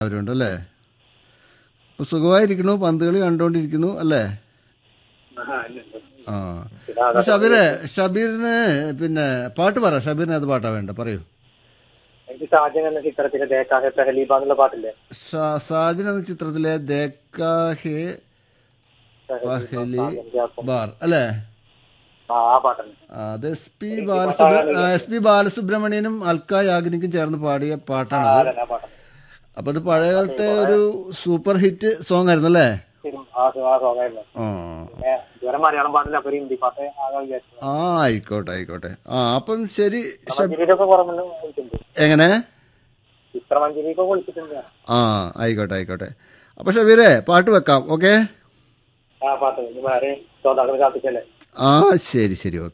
അവരുണ്ടല്ലേ അപ്പോൾ സുഖമായിരിക്കണു പന്ത് കളി കണ്ടുകൊണ്ടിരിക്കുന്നു അല്ലേ ആ അപ്പോൾ ഷബീറെ ഷബീറിന് പിന്നെ പാട്ട് പറ ഷബീറിന് അത് പാട്ടാ വേണ്ട പറയൂ എനിക്ക് ഷാജൻ എന്ന ചിത്രത്തിലെ ദേക്കാഹെ പെഹലീബ എന്നുള്ള പാട്ടില്ലേ ഷാ- സാജൻ എന്ന ചിത്രത്തിലെ ദേക്കാ ഹേ പഹലി ബാർ അല്ലേ ആ ആ പാട്ടാണ് അത് എസ് പി ബാലസുബ്ര എസ് പി ബാലസുബ്രഹ്മണ്യനും അൽക്ക യാഗ്നിക്കും ചേർന്ന് പാടിയ പാട്ടാണത് അതന്നെ ആ പാട്ടാണ് അപ്പൊ അത് പഴയ കാലത്തെ ഒരു സൂപ്പർ ഹിറ്റ് സോങ് ആയിരുന്നു അല്ലേ ശരി, ആ സോ- ആ സോങ്ങായിരുന്നു ആ ഏ, ഇതുവരെ മലയാളം പാട്ടില്ല അപ്പൊ ഒരു ഹിന്ദി പാട്ട് ആകാൻ വിചാരിച്ചു ആ ആയിക്കോട്ടെ ആയിക്കോട്ടെ ആ അപ്പം ശരി ഷബ്- മഞ്ചേരിയിലൊക്കെ കുറെ മുന്നേ വിളിച്ചിട്ടുണ്ട് എങ്ങനെ ചിത്രമഞ്ചേരിയൊക്കെ വിളിച്ചിട്ടുണ്ട് ഞാൻ. ആ ആയിക്കോട്ടെ ആയിക്കോട്ടെ അപ്പൊ ഷബീറെ പാട്ട് വെക്കാം ഓക്കെ ആ പാട്ട് ഇനി വേറെ ശ്രോതാക്കൾ കാത്തിക്കല്ലേ ആ ശരി ശരി ഓക്കെ